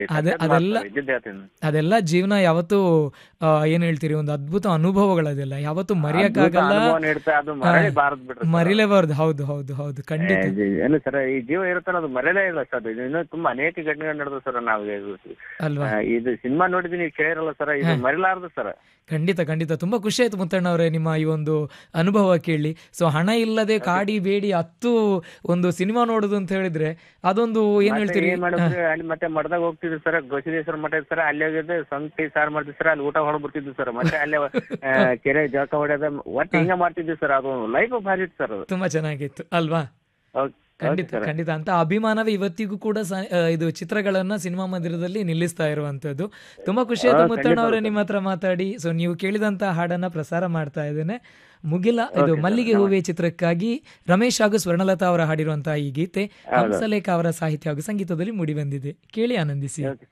ಅದೆ ಅದೆಲ್ಲ ಇದ್ದಿದ್ದು ಹೇಳ್ತೀನಿ ಅದೆಲ್ಲ ಜೀವನ ಯಾವತ್ತೂ ಆ, ಏನ್ ಹೇಳ್ತೀರಿ ಒಂದು ಅದ್ಭುತ ಅನುಭವಗಳದೆಲ್ಲ ಯಾವತ್ತೂ ಮರೆಯಕ್ಕಾಗಲ್ಲ ಅನುಭವ ನೀಡ್ತಾ ಅದು ಮರಳಿ ಬಾರದ್ ಬಿಡ್ರಿ sir. ಮರಿಲೇಬಾರ್ದು ಹೌದು ಹೌದು ಹೌದು ಖಂಡಿತ ಏ, ಜಿ- ಏನು ಸರ್ ಈ ಜೀವ ಇರುತ್ತಲ್ಲ ಅದು ಮರೆಯಲೇ ಇಲ್ಲ ಸರ್ ಇದು ಇನ್ನೂ ತುಂಬಾ ಅನೇಕ ಘಟನೆಗಳು ನಡೆದು ಸರ್ ನಾವು ಅಲ್ವಾ ಇದು ಸಿನಿಮಾ ನೋಡಿದೀನಿ ಕೇಳಿರಲ್ಲ ಸರ್ ಇದು ಮರಿಲಾರದು ಸರ್ ಖಂಡಿತ ಖಂಡಿತ ತುಂಬಾ ಖುಷಿ ಆಯ್ತು ಮುತ್ತಣ್ಣ ಅವರೇ ನಿಮ್ಮ ಈ ಒಂದು ಅನುಭವ ಕೇಳಿ ಸೊ ಹಣ ಇಲ್ಲದೆ ಕಾಡಿ ಬೇಡಿ ಹತ್ತು ಒಂದು ಸಿನಿಮಾ ನೋಡುದು ಅಂತ ಹೇಳಿದ್ರೆ ಅದೊಂದು ಏನ್ ಹೇಳ್ತೀರಿ ಏನ್ ಮಾಡಿದ್ರಿ ಅಲ್ಲಿ ಮತ್ತೆ ಮಠದಾಗ ಹೋಗ್ತಿದ್ವಿ ಸರ್ ಗೋಸಿದೇಶ್ವರ ಮಠ ಇತ್ತು ಸರ್ ಅಲ್ಲಿ ಹೋಗಿದ್ದೆ ಸಂತಿ ಸಾರ್ ಮಾಡ್ತಿದ್ವಿ ಸರ್ ಅಲ್ಲಿ ಊಟ ಹೊಡ್ಬಿಡ್ತಿದ್ವಿ ಸರ್ ಮತ್ತೆ ಅಲ್ಲೇ ಆ, ಕೆರೆ ಜಳಕ ಹೊಡೆಯೋದ ಒಟ್ಟು ಹಿಂಗ ಮಾಡ್ತಿದ್ವಿ ಸರ್ ಅದು ಲೈಫ್ ಭಾರಿ ಇತ್ತು ಸರ್ ಅದು ತುಂಬಾ ಚೆನ್ನಾಗಿತ್ತು ಅಲ್ವಾ ಹೌದ್- ಹೌದು ಖಂಡಿತ ಸರ್ ಖಂಡಿತ ಅಂತ ಅಭಿಮಾನವೇ ಇವತ್ತಿಗೂ ಕೂಡ ಸ- ಆ, ಇದು ಚಿತ್ರಗಳನ್ನ ಸಿನಿಮಾ ಮಂದಿರದಲ್ಲಿ ನಿಲ್ಲಿಸ್ತಾ ಇರುವಂತದ್ದು ತುಂಬಾ ಖುಷಿ ಆಯ್ತು ಮುತ್ತಣ್ಣ ಅವರೇ ನಿಮ್ಮ ಹತ್ರ ಮಾತಾಡಿ ಸೊ ನೀವು ಕೇಳಿದಂತ ಹಾಡನ್ನ ಪ್ರಸಾರ ಮಾಡ್ತಾ ಇದ್ದೇನೆ ಮುಗಿಲ ಇದು ಮಲ್ಲಿಗೆ ಹೂವೆ ಚಿತ್ರಕ್ಕಾಗಿ ರಮೇಶ್ ಹಾಗೂ ಸ್ವರ್ಣಲತಾ ಅವರ ಹಾಡಿರುವಂತಹ ಈ ಗೀತೆ ಹಂಸಲೇಖ ಅವರ ಸಾಹಿತ್ಯ ಹಾಗೂ ಸಂಗೀತದಲ್ಲಿ ಮೂಡಿ ಬಂದಿದೆ ಕೇಳಿ ಆನಂದಿಸಿ ಓಕೆ